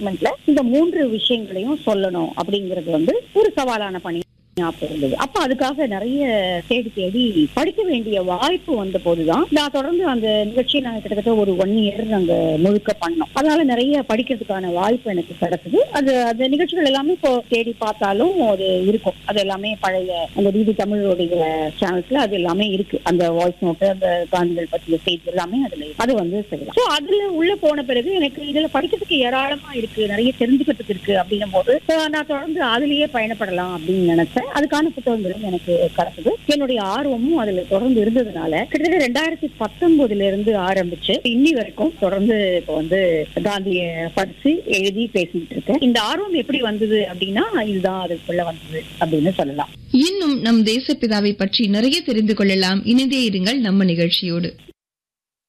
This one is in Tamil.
ஸ்டேட்மெண்ட்ல இந்த மூன்று விஷயங்களையும் சொல்லணும் அப்படிங்கிறது வந்து ஒரு சவாலான பணி அப்ப இருந்தது அப்ப அதுக்காக நிறைய தேடி தேடி படிக்க வேண்டிய வாய்ப்பு வந்த போதுதான் நான் தொடர்ந்து அந்த நிகழ்ச்சியை நாங்க கிட்டத்தட்ட ஒரு ஒன் இயர் நாங்க முழுக்க பண்ணோம் அதனால நிறைய படிக்கிறதுக்கான வாய்ப்பு எனக்கு கிடைச்சது அது அந்த நிகழ்ச்சிகள் எல்லாமே இப்போ தேடி பார்த்தாலும் அது இருக்கும் அது எல்லாமே பழைய அந்த டிடி தமிழோடைய சேனல்ஸ்ல அது எல்லாமே இருக்கு அந்த வாய்ஸ் நோட்டு அந்த காந்திகள் பற்றிய செய்தி எல்லாமே அதுல இருக்கு. அது வந்து செய்யலாம் ஸோ அதுல உள்ள போன பிறகு எனக்கு இதுல படிக்கிறதுக்கு ஏராளமா இருக்கு நிறைய தெரிஞ்சுக்கிறதுக்கு இருக்கு அப்படின்னும் போது அஹ், நான் தொடர்ந்து அதுலயே பயணப்படலாம் அப்படின்னு நினைச்சேன் அதுக்கான புத்தகங்களும் எனக்கு கிடைச்சது என்னுடைய ஆர்வமும் அதுல தொடர்ந்து இருந்ததுனால கிட்டத்தட்ட ரெண்டாயிரத்தி பத்தொன்பதுல இருந்து ஆரம்பிச்சு இன்னி வரைக்கும் தொடர்ந்து இப்போ வந்து காந்திய படிச்சு எழுதி பேசிட்டு இருக்கேன் இந்த ஆர்வம் எப்படி வந்தது அப்படின்னா இதுதான் அதுக்குள்ள வந்தது அப்படின்னு சொல்லலாம் இன்னும் நம் தேசப்பிதாவை பற்றி நிறைய தெரிந்து கொள்ளலாம் இணைந்தே இருங்கள் நம்ம நிகழ்ச்சியோடு